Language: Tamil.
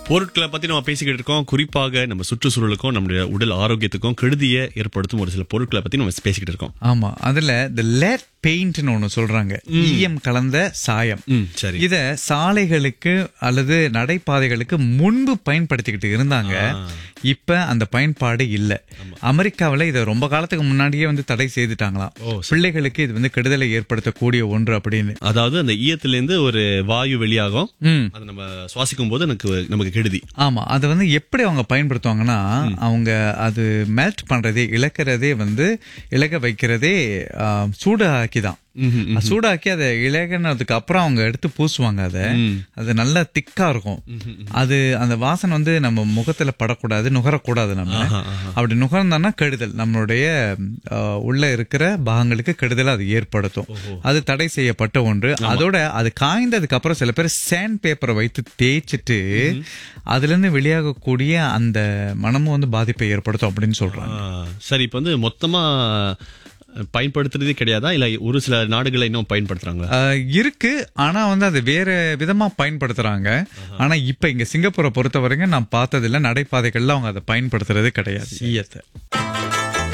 பொருட்களை பத்தி நம்ம பேசிக்கிட்டு இருக்கோம் குறிப்பாக நம்ம சுற்றுச்சூழலுக்கும் நம்முடைய உடல் ஆரோக்கியத்துக்கும் கெடுதியை ஏற்படுத்தும் ஒரு சில பொருட்களை பத்தி நம்ம பேசிக்கிட்டு இருக்கோம் ஆமா அதுல இந்த லேட் பெயிண்ட்னு ஒண்ணு சொல்றாங்க ஈயம் கலந்த சாயம் ம் சரி இத சாலைகளுக்கு அல்லது நடைபாதைகளுக்கு முன்பு பயன்படுத்திக்கிட்டு இருந்தாங்க இப்ப அந்த பயன்பாடு இல்ல அமெரிக்காவுல இத ரொம்ப காலத்துக்கு முன்னாடியே வந்து தடை செய்துட்டாங்களாம் ஓ, பிள்ளைகளுக்கு இது வந்து கெடுதலை ஏற்படுத்தக்கூடிய ஒன்று அப்படின்னு அதாவது அந்த ஈயத்திலிருந்து ஒரு வாயு வெளியாகும் ம் அதை நம்ம சுவாசிக்கும் போது எனக்கு நமக்கு கெடுதி ஆமா அதை வந்து எப்படி அவங்க பயன்படுத்துவாங்கன்னா அவங்க அது மெல்ட் பண்றதே இழக்கிறதே வந்து இழக வைக்கிறதே ஆ, சூடாக்கி தான் ம்ஹும். சூடாக்கி அதை இழகினதுக்கு அப்புறம் அவங்க எடுத்து பூசுவாங்க அதை அது நல்லா திக்கா இருக்கும் அது அந்த வாசனை வந்து நம்ம முகத்துல படக்கூடாது நுகரக்கூடாது நம்ம அப்படி நுகர்ந்தோம்னா கெடுதல் நம்மளுடைய ஆ, உள்ள இருக்கிற பாகங்களுக்கு கெடுதல் அது ஏற்படுத்தும் அது தடை செய்யப்பட்ட ஒன்று அதோட அது காய்ந்ததுக்கு அப்புறம் சில பேர் சேண்ட் பேப்பரை வைத்து தேய்ச்சிட்டு அதுல இருந்து வெளியாகக்கூடிய அந்த மனமும் வந்து பாதிப்பை ஏற்படுத்தும் அப்படின்னு சொல்றாங்க ஆ, சரி இப்ப வந்து மொத்தமா பயன்படுத்துறதே கிடையாதா இல்ல ஒரு சில நாடுகளை இன்னும் பயன்படுத்துறாங்களா ஆஹ் இருக்கு ஆனா வந்து அது வேற விதமா பயன்படுத்துறாங்க ஆனா இப்ப இங்க சிங்கப்பூரை பொறுத்த வரைக்கும் நான் பார்த்ததில்ல நடைபாதைகள்ல அவங்க அதை பயன்படுத்துறது கிடையாது ஈயத்தை